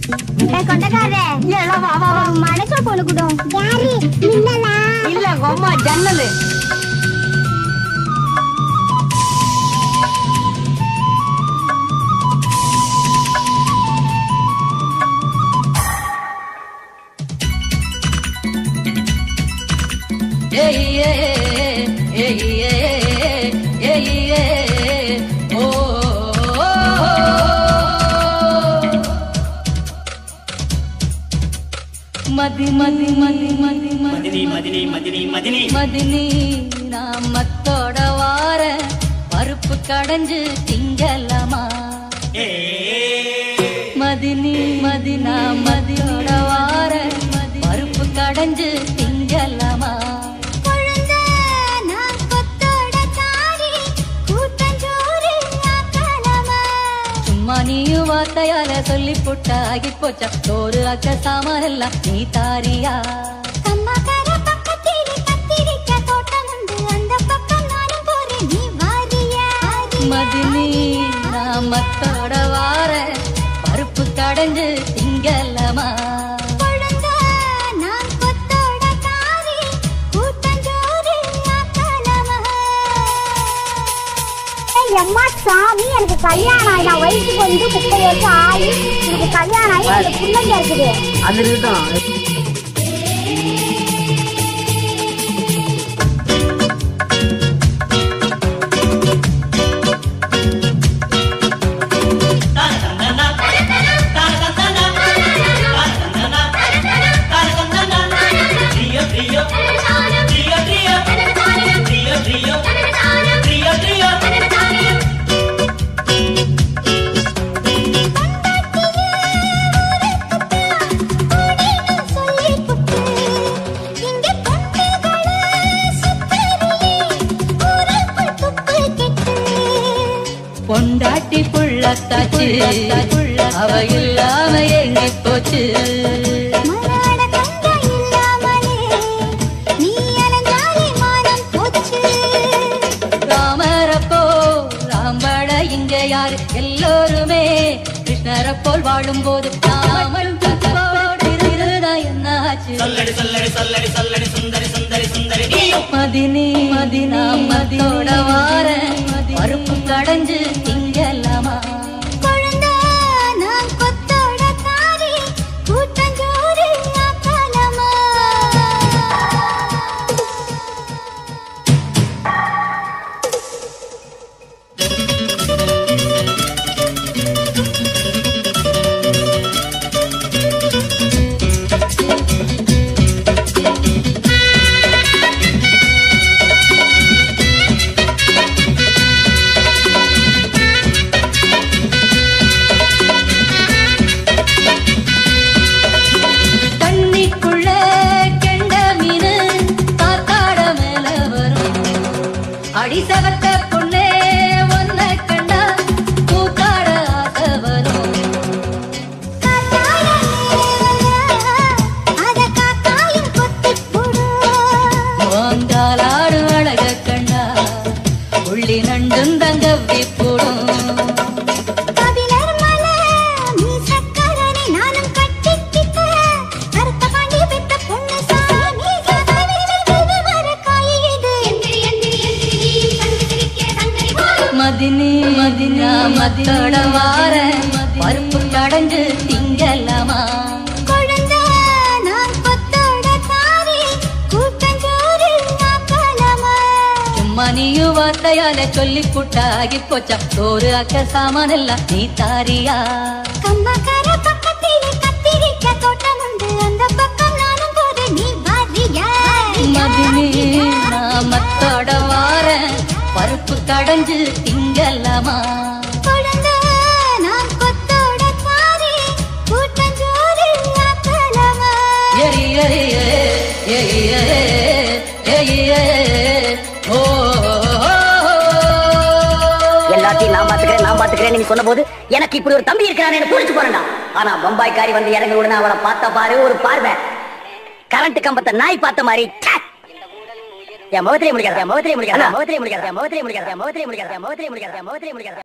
கொண்டக்காரே எல்லாம் வா வா வா மனசு கொழுக்குடும் யாரு மின்னலா இல்ல கொம்மா ஜன்னலு ஏய் ஏ ஏய் ஏ ஏய் ஏ ஓ மதி மதி மதி மதி மதி மதினி மதினி மதினி மதினி மதினி நான் மத்தோட வார பருப்பு கடைஞ்சு திங்கலாமா ஏ மதினி மதினா மதியோட வார பருப்பு கடைஞ்சு திங்கலாமா கொழுந்த நான் கொத்தோட தாரி கூட்டஞ்சோறு ஆக்கலாமா சும்மா நீயும் வார்த்தையால சொல்லி புட்டா ஆகி போச்சா சோறு அக்க சாமானெல்லாம் நீ தாரியா கம்மாக்கார பக்கத்திலே கத்திரிக்காய் தோட்டம் உண்டு அந்த பக்கம் நானும் போறேன் நீ வாரியா மதினி நான் மத்தோட வார பருப்பு கடைஞ்சு திங்கலாமா கொழுந்த நான் கொத்தோட தாரி கூட்டஞ்சோறு ஆக்கலாமா எம்மா சாமி எனக்கு கல்யாணம் ஆகி நான் வயசுக்கு வந்து முப்பது வருஷம் ஆகி எனக்கு கல்யாணம் ஆகி எனக்கு பிள்ளைங்க இருக்குது அது இருக்கட்டும் தாரதந்தனா தாரதந்தனா தாரதந்தனா தாரதந்தனா ட்ரியோ ட்ரியோ ட்ரியோ ட்ரியோ ட்ரியோ ட்ரியோ ட்ரியோ ட்ரியோ பொண்டாட்டி புள்ளத்தாச்சு அவ இல்லாம எங்க போச்சு ராமரப்போ ராம்பட இங்க யாரு எல்லோருமே கிருஷ்ணரை போல் வாழும் போது ராமன் தத்தோடு இருந்தா என்னாச்சு சொல்லடி சொல்லடி சொல்லடி சொல்லடி சுந்தரி சுந்தரி சுந்தரி நீயோ மதினி மதினா மதியோட வார பருப்பு கடைஞ்சு திங்கலாமா தண்ணிக்குள்ள கெண்ட மீனு காத்தாட மேல வரும் அடிசவத்த பொண்ணே ஒன்ன கண்டா கூத்தாட ஆசை வரும் மாங்காலாடு அழக கண்டா உள்ளி நண்டும் தங்கவி போடும் மதினி மதினா மத்தோட வார பருப்பு கடைஞ்சு திங்கலாமா சும்மா நீயும் வார்த்தையால சொல்லி புட்டாகி போச்சா சோறு அக்க சாமானெல்லாம் நீ தாரியா கம்மாக்கார பக்கத்திலே கத்திரிக்காய் தோட்டம் உண்டு அந்த பக்கம் நானும் போறேன் நீ வாரியா மதினி நான் மத்தோட வார பருப்பு கடைஞ்சு திங்கலாமா கொழுந்த நான் கொத்தோட தாரி கூட்டஞ்சோறு ஆக்கலாமா எரி எரி எரி எரி ஓ எல்லாத்தையும் நான் பாத்துக்கிறேன் நான் பாத்துக்கிறேன் நீங்க சொன்ன போது எனக்கு இப்படி ஒரு தம்பி இருக்கிறான்னு பூரிச்சு போறேன்டா ஆனா பம்பாய்க்காரி வந்து இறங்க உடனே அவளை பார்த்த பாரு ஒரு பார்வை கரண்ட் கம்பத்தை நாய் பார்த்த மாதிரி ச்சே! என் முகத்திலே முடிக்காத என் முகத்திலே முடிக்காத என் முகத்திலே முடிக்காத என் முகத்திலே முடிக்காத என் முகத்திலே முடிக்காத என் முகத்திலே முடிக்காத என் முகத்திலே முடிக்காத